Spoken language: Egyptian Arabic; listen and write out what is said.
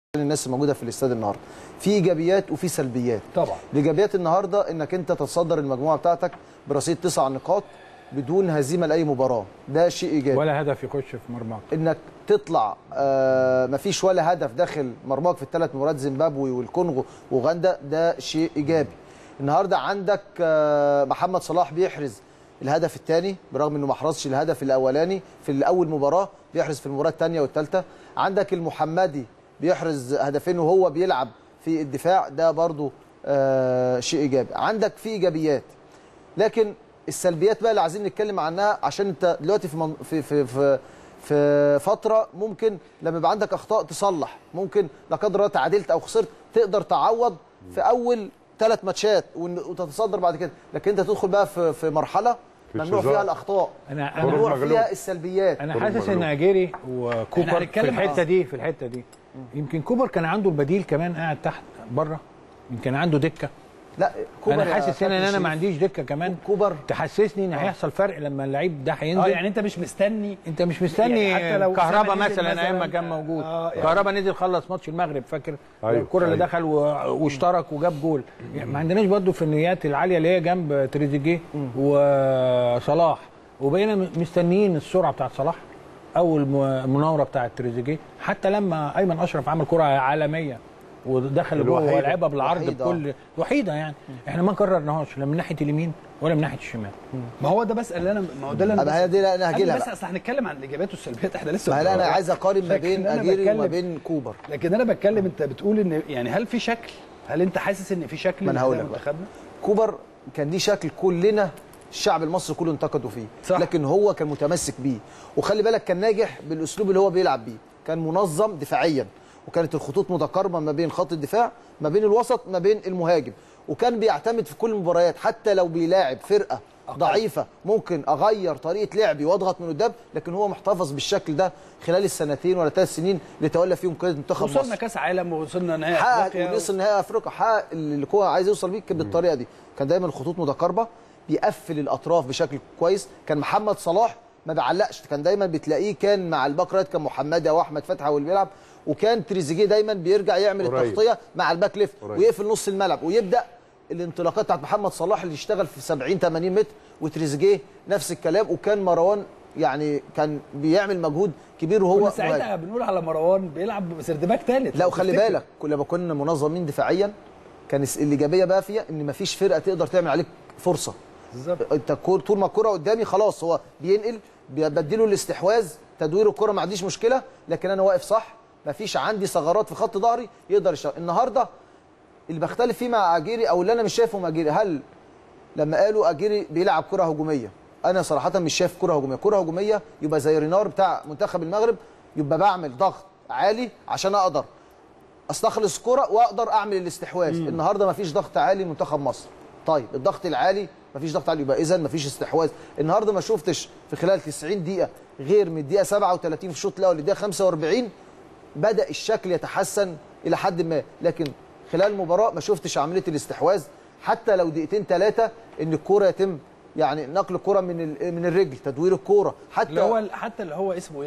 الناس الموجوده في الاستاد النهارده في ايجابيات وفي سلبيات طبعا الايجابيات النهارده انك انت تتصدر المجموعه بتاعتك برصيد تسع نقاط بدون هزيمه لاي مباراه ده شيء ايجابي ولا هدف يخش في مرماك انك تطلع آه مفيش ولا هدف داخل مرماك في الثلاث مباريات زيمبابوي والكونغو واوغندا ده شيء ايجابي النهارده عندك آه محمد صلاح بيحرز الهدف الثاني برغم انه ما حرزش الهدف الاولاني في الاول مباراه بيحرز في المباراه الثانيه والثالثه عندك المحمدي بيحرز هدفين وهو بيلعب في الدفاع ده برضو آه شيء ايجابي عندك في ايجابيات لكن السلبيات بقى اللي عايزين نتكلم عنها عشان انت دلوقتي في من في في في, في فتره ممكن لما يبقى عندك اخطاء تصلح ممكن لا قدر الله تعادلت او خسرت تقدر تعوض في اول ثلاث ماتشات ون- وتتصدر بعد كده لكن انت تدخل بقى في في مرحله ممنوع شظاع. فيها الاخطاء انا خروج انا ممنوع مغلوب. فيها السلبيات انا خروج حاسس ان مغلوب. اجيري إحنا وكوبر في هنتكلم الحته آه. دي في الحته دي يمكن كوبر كان عنده البديل كمان قاعد تحت بره يمكن عنده دكه لا كوبر انا يا حاسس هنا ان كابتن انا ما شريف، عنديش دكه كمان كوبر تحسسني ان هيحصل فرق لما اللعيب ده هينزل اه يعني انت مش مستني انت مش مستني يعني حتى لو كهربا أسامة نزل مثلا ايام ما مثلاً، كان موجود آه، يعني- كهربا نزل خلص ماتش المغرب فاكر أيوة، الكره اللي أيوة. دخل و- واشترك وجاب جول يعني ما عندناش برضو الفنيات العاليه اللي هي جنب تريزيجيه وصلاح وبقينا م- مستنيين السرعه بتاعت صلاح او الم- المناوره بتاعت تريزيجيه حتى لما ايمن اشرف عمل كره عالميه ودخل جوه الوحيدة. ولعبها بالعرض الوحيدة، بكل وحيده يعني احنا ما كررناهاش لا من ناحيه اليمين ولا من ناحيه الشمال ما هو ده بس اللي انا ما هو ده اللي ما هي دي لا انا هاجي انا لها بس بقى. اصل هنتكلم عن الايجابيات والسلبيات احنا لسه ما هي لا انا عايز اقارن ما لكن بين أنا اجيري وما بتكلم- بين كوبر لكن انا بتكلم انت بتقول ان يعني هل في شكل هل انت حاسس ان في شكل ما أنا هقول لأداء لك بقى. منتخبنا كوبر كان ليه شكل كلنا الشعب المصري كله انتقده فيه صح. لكن هو كان متمسك بيه وخلي بالك كان ناجح بالاسلوب اللي هو بيلعب بيه كان منظم دفاعيا وكانت الخطوط متقاربه ما بين خط الدفاع ما بين الوسط ما بين المهاجم وكان بيعتمد في كل المباريات حتى لو بيلاعب فرقه ضعيفه ممكن اغير طريقه لعبي واضغط من قدام لكن هو محتفظ بالشكل ده خلال السنتين ولا ثلاث سنين اللي تولى فيهم قياده منتخب مصر وصلنا كاس عالم ووصلنا نهائي حقق افريقيا ونصل نهائي افريقيا حقق اللي هو عايز يوصل بيه كان بالطريقه دي كان دايما الخطوط متقاربه بيقفل الاطراف بشكل كويس كان محمد صلاح ما بيعلقش كان دايما بتلاقيه كان مع الباك رايت كان محمدي او احمد فتحي هو اللي بيلعب وكان تريزيجيه دايما بيرجع يعمل قريب. التغطيه مع الباك ليفت قريب. ويقفل نص الملعب ويبدا الانطلاقات بتاعت محمد صلاح اللي يشتغل في 70 80 متر وتريزيجيه نفس الكلام وكان مروان يعني كان بيعمل مجهود كبير وهو كنا مهاجم. ساعتها بنقول على مروان بيلعب سردباك ثالث لا وخلي بالك كل ما كنا منظمين دفاعيا كان الس- الايجابيه بقى فيها ان مفيش فرقه تقدر تعمل عليك فرصه بالظبط انت كور- طول ما الكره قدامي خلاص هو بينقل بي- بديله الاستحواذ تدوير الكره ما عنديش مشكله لكن انا واقف صح مفيش عندي ثغرات في خط ظهري يقدر يشتغل النهارده اللي بختلف فيه مع اجيري او اللي انا مش شايفه مع اجيري هل لما قالوا اجيري بيلعب كره هجوميه انا صراحه مش شايف كره هجوميه كره هجوميه يبقى زي رينار بتاع منتخب المغرب يبقى بعمل ضغط عالي عشان اقدر استخلص كرة واقدر اعمل الاستحواذ النهارده مفيش ضغط عالي لمنتخب مصر طيب الضغط العالي مفيش ضغط عالي يبقى اذا مفيش استحواذ النهارده ما شفتش في خلال 90 دقيقه غير من الدقيقه 37 في الشوط الاول للدقيقه 45 بدا الشكل يتحسن الى حد ما لكن خلال المباراه ما شفتش عمليه الاستحواذ حتى لو دقيقتين ثلاثه ان الكوره يتم يعني نقل الكوره من ال- من الرجل تدوير الكوره حتى اللي هو حتى اللي هو اسمه